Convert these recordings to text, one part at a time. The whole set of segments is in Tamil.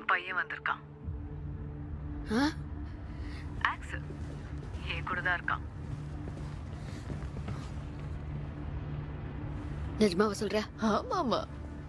பையன் வந்திருக்கான் ஆ? ஆக்சல் என் கூட தான் இருக்கான் நிஜமாவா சொல்ற ஆமாமா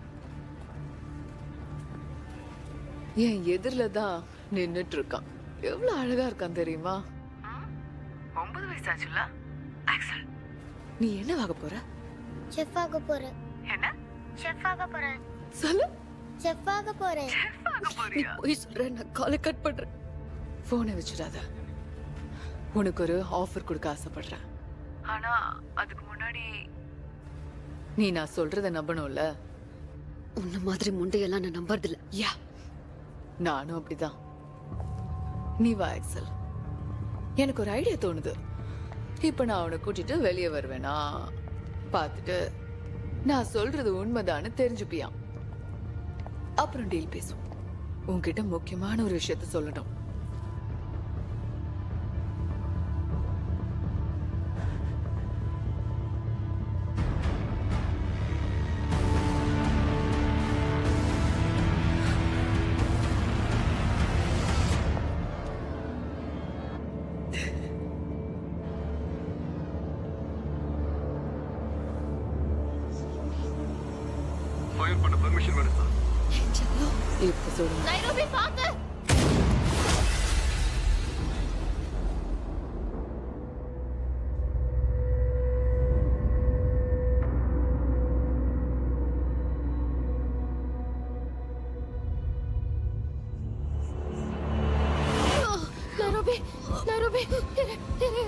என் எதிரில தான் நின்னுட்டு இருக்கான் எவ்வளவு அழகா இருக்கான் தெரியுமா ம்? ஒன்பது வயசு ஆச்சுல்ல ஆக்சல் நீ என்ன ஆக போற செஃப் ஆக போறேன் என்ன செஃப் ஆக போறேன் சொல்லு செஃப் ஆக போறேன் செஃப் ஆக நீ போறியா போய் சொல்ற நான் காலை கட் பண்றேன் போனை வச்சிடாத உனக்கு ஒரு ஆஃபர் கொடுக்க ஆசைப்படுறேன் ஆனா அதுக்கு முன்னாடி நீ நான் சொல்றத நம்பணும்ல உன்ன மாதிரி முண்டையெல்லாம் நான் நம்புறதில்ல யா நானும் அப்படிதான் நீ வா எக்ஸல் எனக்கு ஒரு ஐடியா தோணுது இப்ப நான் அவனை கூட்டிட்டு வெளியே வருவேனா பார்த்துட்டு நான் சொல்றது உண்மைதான்னு தெரிஞ்சுப்பியான் அப்புறம் டீல் பேசுவோம் உன்கிட்ட முக்கியமான ஒரு விஷயத்த சொல்லணும் ஃபயர் பண்ண பெர்மிஷன் வேணும் சார் இப்ப சொல்லுங்க நைரோபி பாத்து நைரோபி நைரோபி இரு இரு